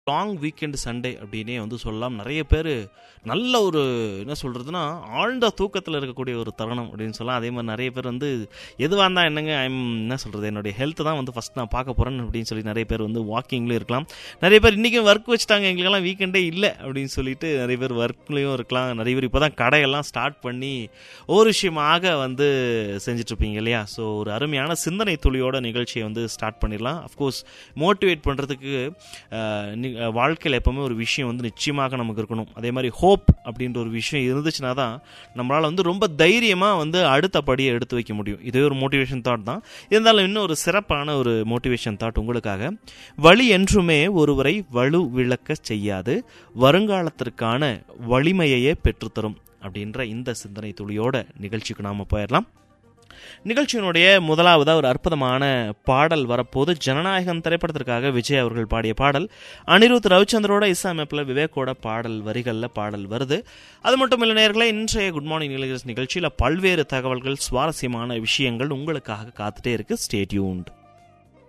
long weekend Sunday அப்படின்னே வந்து சொல்லலாம் நிறைய பேர் நல்ல ஒரு என்ன சொல்கிறதுனா ஆழ்ந்த தூக்கத்தில் இருக்கக்கூடிய ஒரு தருணம் அப்படின்னு சொல்லலாம் அதே மாதிரி நிறைய பேர் வந்து எதுவாக இருந்தால் என்னங்க ஐம் என்ன சொல்கிறது என்னுடைய ஹெல்த் தான் வந்து ஃபஸ்ட் நான் பார்க்க போகிறேன் அப்படின்னு சொல்லி நிறைய பேர் வந்து வாக்கிங்லேயும் இருக்கலாம் நிறைய பேர் இன்றைக்கும் ஒர்க் வச்சுட்டாங்க எங்களுக்கெல்லாம் வீக்கெண்டே இல்லை அப்படின்னு சொல்லிட்டு நிறைய பேர் ஒர்க்லேயும் இருக்கலாம் நிறைய பேர் இப்போ தான் கடையெல்லாம் ஸ்டார்ட் பண்ணி ஒரு விஷயமாக வந்து செஞ்சிட்ருப்பீங்க இல்லையா ஸோ ஒரு அருமையான சிந்தனை துளியோட நிகழ்ச்சியை வந்து ஸ்டார்ட் பண்ணிடலாம் அஃப்கோர்ஸ் மோட்டிவேட் பண்ணுறதுக்கு வாழ்க்கையில் எப்போவுமே ஒரு விஷயம் வந்து நிச்சயமாக நமக்கு இருக்கணும் அதே மாதிரி ஹோப் அப்படின்ற ஒரு விஷயம் இருந்துச்சுன்னா தான் நம்மளால் வந்து ரொம்ப தைரியமாக வந்து அடுத்த படியை எடுத்து வைக்க முடியும் இதே ஒரு மோட்டிவேஷன் தாட் தான் இருந்தாலும் இன்னும் ஒரு சிறப்பான ஒரு மோட்டிவேஷன் தாட் உங்களுக்காக வழி என்றுமே ஒருவரை வலு விளக்க செய்யாது வருங்காலத்திற்கான வலிமையையே பெற்றுத்தரும் அப்படின்ற இந்த சிந்தனை துளியோட நிகழ்ச்சிக்கு நாம் போயிடலாம் நிகழ்ச்சியினுடைய முதலாவதாக ஒரு அற்புதமான பாடல் வரப்போது ஜனநாயகம் திரைப்படத்திற்காக விஜய் அவர்கள் பாடிய பாடல் அனிருத் ரவிச்சந்திரோட இசாமைப்பில் விவேக்கோட பாடல் வரிகளில் பாடல் வருது அது மட்டும் இல்லை நேர்களே இன்றைய குட் மார்னிங் நிகழ்ச்சியில் பல்வேறு தகவல்கள் சுவாரஸ்யமான விஷயங்கள் உங்களுக்காக காத்துட்டே இருக்கு ஸ்டேட்யூண்ட்